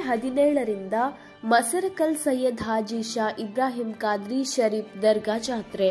ಹದಿನೇಳರಿಂದ ಮಸರಕಲ್ ಸೈಯದ್ ಹಾಜಿ ಶಾ ಇಬ್ರಾಹಿಂ ಖಾದ್ರಿ ಶರೀಫ್ ದರ್ಗಾ ಜಾತ್ರೆ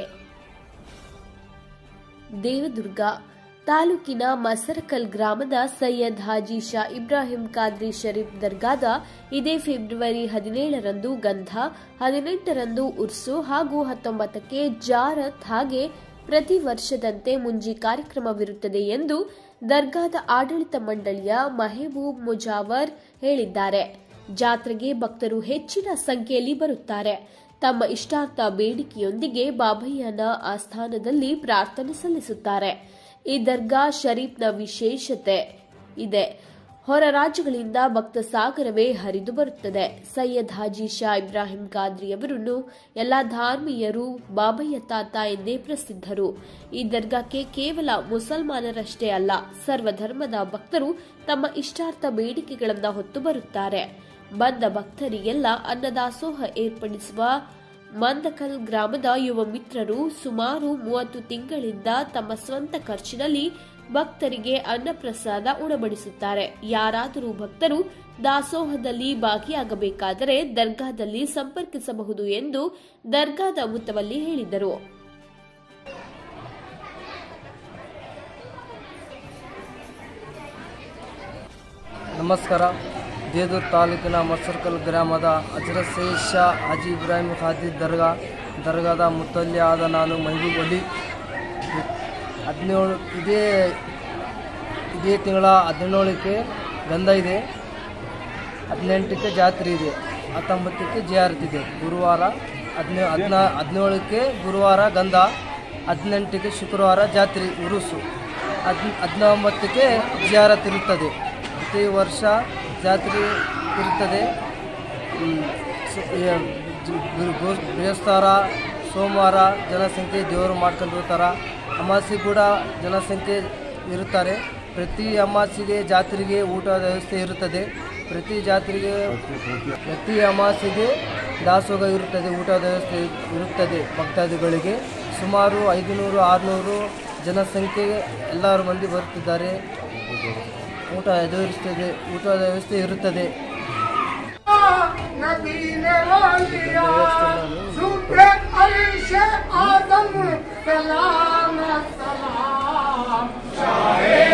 ದೇವದುರ್ಗ ತಾಲೂಕಿನ ಮಸರಕಲ್ ಗ್ರಾಮದ ಸೈಯದ್ ಹಾಜಿ ಶಾ ಇಬ್ರಾಹಿಂ ಖಾದ್ರಿ ಶರೀಫ್ ದರ್ಗಾದ ಇದೇ ಫೆಬ್ರವರಿ ಹದಿನೇಳರಂದು ಗಂಧ ಹದಿನೆಂಟರಂದು ಉರ್ಸು ಹಾಗೂ ಹತ್ತೊಂಬತ್ತಕ್ಕೆ ಜಾರತ್ ಹಾಗೆ ಪ್ರತಿ ವರ್ಷದಂತೆ ಮುಂಜಿ ಕಾರ್ಯಕ್ರಮವಿರುತ್ತದೆ ಎಂದು ದರ್ಗಾದ ಆಡಳಿತ ಮಂಡಳಿಯ ಮಹಬೂಬ್ ಮುಜಾವರ್ ಹೇಳಿದ್ದಾರೆ ಜಾತ್ರೆಗೆ ಭಕ್ತರು ಹೆಚ್ಚಿನ ಸಂಖ್ಯೆಯಲ್ಲಿ ಬರುತ್ತಾರೆ ತಮ್ಮ ಇಷ್ಟಾರ್ಥ ಬೇಡಿಕೆಯೊಂದಿಗೆ ಬಾಬಯ್ಯನ ಆಸ್ಥಾನದಲ್ಲಿ ಪ್ರಾರ್ಥನೆ ಸಲ್ಲಿಸುತ್ತಾರೆ ಈ ದರ್ಗಾ ಶರೀಫ್ನ ವಿಶೇಷತೆ ಇದೆ ಹೊರ ರಾಜ್ಯಗಳಿಂದ ಭಕ್ತ ಸಾಗರವೇ ಹರಿದು ಬರುತ್ತದೆ ಸೈಯದ್ ಹಾಜಿ ಶಾ ಇಬ್ರಾಹಿಂ ಖಾದ್ರಿಯವರನ್ನು ಎಲ್ಲ ಧಾರ್ಮೀಯರು ಬಾಬಯ್ಯ ತಾತ ಎಂದೇ ಪ್ರಸಿದ್ಧರು ಈ ದರ್ಗಾಕ್ಕೆ ಕೇವಲ ಮುಸಲ್ಮಾನರಷ್ಟೇ ಅಲ್ಲ ಸರ್ವಧರ್ಮದ ಭಕ್ತರು ತಮ್ಮ ಇಷ್ಟಾರ್ಥ ಬೇಡಿಕೆಗಳನ್ನು ಹೊತ್ತು ಬರುತ್ತಾರೆ ಬಂದ ಭಕ್ತರಿಗೆಲ್ಲ ಅನ್ನದಾಸೋಹ ಏರ್ಪಡಿಸುವ ಮಂದಕಲ್ ಗ್ರಾಮದ ಯುವ ಮಿತ್ರರು ಸುಮಾರು ಮೂವತ್ತು ತಿಂಗಳಿಂದ ತಮ್ಮ ಸ್ವಂತ ಖರ್ಚಿನಲ್ಲಿ ಭಕ್ತರಿಗೆ ಅನ್ನಪ್ರಸಾದ ಉಣಬಡಿಸುತ್ತಾರೆ ಯಾರಾದರೂ ಭಕ್ತರು ದಾಸೋಹದಲ್ಲಿ ಭಾಗಿಯಾಗಬೇಕಾದರೆ ದರ್ಗಾದಲ್ಲಿ ಸಂಪರ್ಕಿಸಬಹುದು ಎಂದು ದರ್ಗಾದ ಮುತವಲ್ಲಿ ಹೇಳಿದರು ನಮಸ್ಕಾರ ದೇದೂರು ತಾಲೂಕಿನ ಮಸರ್ಕಲ್ ಗ್ರಾಮದ ಹಜರತ್ ಸೈಯದ್ ಶಾ ಹಾಜಿ ಇಬ್ರಾಹಿಂ ಖಾದಿ ದರ್ಗಾ ದರ್ಗಾದ ಮುತ್ತಲ್ಲಿ ಆದ ನಾನು ಮಹಬೂಬ್ ಅಲಿ ಹದಿನೇಳು ಇದೇ ಇದೇ ತಿಂಗಳ ಹದಿನೇಳಕ್ಕೆ ಗಂಧ ಇದೆ ಹದಿನೆಂಟಕ್ಕೆ ಜಾತ್ರೆ ಇದೆ ಹತ್ತೊಂಬತ್ತಕ್ಕೆ ಜಿಯಾರತ್ ಇದೆ ಗುರುವಾರ ಹದಿನೇ ಹದಿನಾ ಹದಿನೇಳಕ್ಕೆ ಗುರುವಾರ ಗಂಧ ಹದಿನೆಂಟಕ್ಕೆ ಶುಕ್ರವಾರ ಜಾತ್ರೆ ಉರುಸು ಹದ್ ಹದಿನೊಂಬತ್ತಕ್ಕೆ ಜಿಯಾರತ್ ಇರುತ್ತದೆ ಪ್ರತಿ ವರ್ಷ ಜಾತ್ರೆ ಇರುತ್ತದೆ ಹ್ಮ್, ಸ- ಈ ಜ- ಗು- ಗೋ- ಬೃಹಸ್ಪತಿವಾರ ಸೋಮವಾರ ಜನಸಂಖ್ಯೆ ದೇವರು ಮಾಡ್ಕೊಂಡು ಇರ್ತಾರೆ ಅಮಾಸೆ ಕೂಡ ಜನಸಂಖ್ಯೆ ಇರುತ್ತಾರೆ ಪ್ರತಿ ಅಮಾಸೆಗೆ ಜಾತ್ರೆಗೆ ಊಟದ ವ್ಯವಸ್ಥೆ ಇರುತ್ತದೆ ಪ್ರತಿ ಜಾತ್ರೆಗೆ ಪ್ರತಿ ಅಮಾಸೆಗೆ ದಾಸೋಹ ಇರುತ್ತದೆ ಊಟದ ವ್ಯವಸ್ಥೆ ಇರುತ್ತದೆ ಭಕ್ತಾದಿಗಳಿಗೆ ಸುಮಾರು ಐದುನೂರು ಆರುನೂರು ಜನಸಂಖ್ಯೆ ಎಲ್ಲರೂ ಮಂದಿ ಬರುತ್ತಿದ್ದಾರೆ ಊಟ ಎದುರಿಸ್ತದೆ ಊಟದ ವ್ಯವಸ್ಥೆ ಇರುತ್ತದೆ नबी ने वो लिया सुबह अरिश आदम सलाम सलाम शाहे